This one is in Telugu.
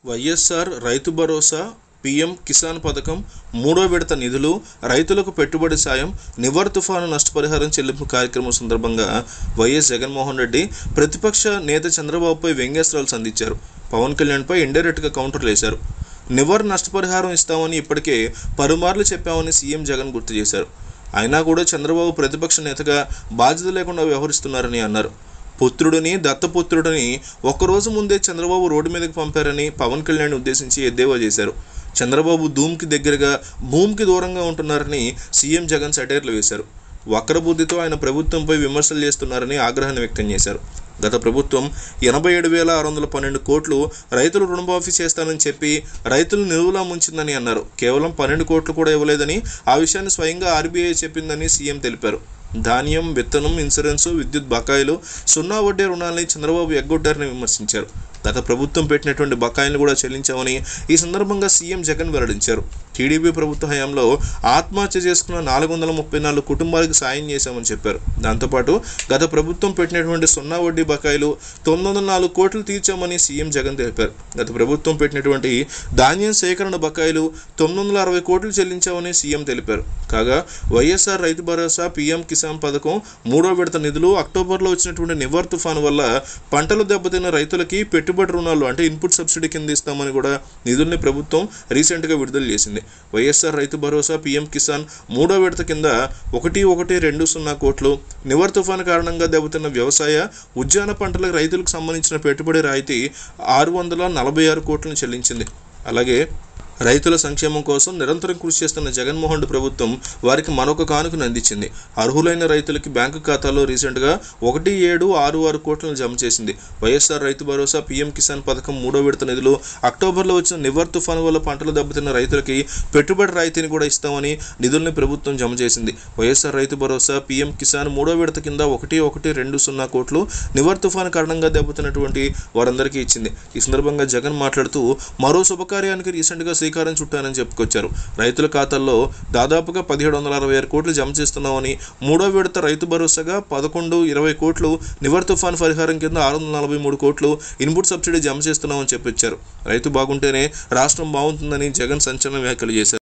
వైఎస్ఆర్ రైతు భరోసా పీఎం కిసాన్ పథకం మూడో విడత నిధులు రైతులకు పెట్టుబడి సాయం నివర్ తుఫాను నష్టపరిహారం చెల్లింపు కార్యక్రమం సందర్భంగా వైఎస్ జగన్మోహన్ రెడ్డి ప్రతిపక్ష నేత చంద్రబాబుపై వ్యంగ్యాస్త్రాలు సంధించారు పవన్ కళ్యాణ్పై ఇండైరెక్ట్గా కౌంటర్లు వేశారు నివర్ నష్టపరిహారం ఇస్తామని ఇప్పటికే పలుమార్లు చెప్పామని సీఎం జగన్ గుర్తు చేశారు అయినా కూడా చంద్రబాబు ప్రతిపక్ష నేతగా బాధ్యత లేకుండా వ్యవహరిస్తున్నారని అన్నారు పుత్రుడిని దత్తపుత్రుడిని ఒక్కరోజు ముందే చంద్రబాబు రోడ్డు మీదకి పంపారని పవన్ కళ్యాణ్ ఉద్దేశించి ఎద్దేవా చేశారు చంద్రబాబు ధూమ్కి దగ్గరగా భూమికి దూరంగా ఉంటున్నారని సీఎం జగన్ సెటైర్లు వేశారు వక్రబుద్ధితో ఆయన ప్రభుత్వంపై విమర్శలు చేస్తున్నారని ఆగ్రహాన్ని వ్యక్తం చేశారు గత ప్రభుత్వం ఎనభై ఏడు వేల ఆరు వందల పన్నెండు కోట్లు రైతులు రుణమాఫీ చేస్తానని చెప్పి రైతులు నిలువులా ముంచిందని అన్నారు కేవలం పన్నెండు కోట్లు కూడా ఇవ్వలేదని ఆ విషయాన్ని స్వయంగా ఆర్బీఐ చెప్పిందని సీఎం తెలిపారు ధాన్యం విత్తనం ఇన్సూరెన్సు విద్యుత్ బకాయిలు సున్నా వడ్డీ రుణాలని చంద్రబాబు ఎగ్గొట్టారని విమర్శించారు గత ప్రభుత్వం పెట్టినటువంటి బకాయిలను కూడా చెల్లించామని ఈ సందర్భంగా సీఎం జగన్ వెల్లడించారు టీడీపీ ప్రభుత్వ హయాంలో ఆత్మహత్య చేసుకున్న నాలుగు వందల ముప్పై నాలుగు కుటుంబాలకు సాయం చేశామని చెప్పారు దాంతోపాటు గత ప్రభుత్వం పెట్టినటువంటి సున్నా వడ్డీ బకాయిలు తొమ్మిది వందల నాలుగు కోట్లు తీర్చామని సీఎం జగన్ తెలిపారు గత ప్రభుత్వం పెట్టినటువంటి ధాన్యం సేకరణ బకాయిలు తొమ్మిది వందల అరవై కోట్లు చెల్లించామని సీఎం తెలిపారు కాగా వైఎస్ఆర్ రైతు భరోసా పీఎం కిసాన్ పథకం మూడో విడత నిధులు అక్టోబర్లో వచ్చినటువంటి నివర్ తుఫాను వల్ల పంటలు దెబ్బతిన్న రైతులకి పెట్టుబడి రుణాలు అంటే ఇన్పుట్ సబ్సిడీ కింద ఇస్తామని కూడా నిధుల్ని ప్రభుత్వం రీసెంట్గా విడుదల చేసింది వైఎస్ఆర్ రైతు భరోసా పీఎం కిసాన్ మూడో విడత కింద ఒకటి ఒకటి రెండు సున్నా కోట్లు నివర్ తుఫాను కారణంగా దెబ్బతిన్న వ్యవసాయ ఉద్యాన పంటలకు రైతులకు సంబంధించిన పెట్టుబడి రాయితీ ఆరు వందల నలభై ఆరు కోట్లను చెల్లించింది అలాగే రైతుల సంక్షేమం కోసం నిరంతరం కృషి చేస్తున్న జగన్మోహన్ రెడ్డి ప్రభుత్వం వారికి మరొక కానుకను అందించింది అర్హులైన రైతులకి బ్యాంకు ఖాతాలో రీసెంట్గా ఒకటి ఏడు ఆరు ఆరు కోట్లను జమ చేసింది వైఎస్ఆర్ రైతు భరోసా పీఎం కిసాన్ పథకం మూడో విడత నిధులు అక్టోబర్లో వచ్చిన నివర్ తుఫాను వల్ల పంటలు దెబ్బతిన్న రైతులకి పెట్టుబడి రాయితీని కూడా ఇస్తామని నిధుల్ని ప్రభుత్వం జమ చేసింది వైఎస్ఆర్ రైతు భరోసా పీఎం కిసాన్ మూడో విడత కింద ఒకటి ఒకటి రెండు సున్నా కోట్లు నివర్ తుఫాను కారణంగా దెబ్బతిన్నటువంటి వారందరికీ ఇచ్చింది ఈ సందర్భంగా జగన్ మాట్లాడుతూ మరో శుభకార్యానికి రీసెంట్గా శ్రీకారం చుట్టానని చెప్పుకొచ్చారు రైతుల ఖాతాల్లో దాదాపుగా పదిహేడు వందల అరవై ఆరు కోట్లు జమ చేస్తున్నామని మూడో విడత రైతు భరోసాగా పదకొండు ఇరవై కోట్లు నివర్ తుఫాన్ పరిహారం కింద ఆరు వందల నలభై మూడు కోట్లు ఇన్పుట్ సబ్సిడీ జమ చేస్తున్నామని చెప్పొచ్చారు రైతు బాగుంటేనే రాష్ట్రం బాగుంటుందని జగన్ సంచలన వ్యాఖ్యలు చేశారు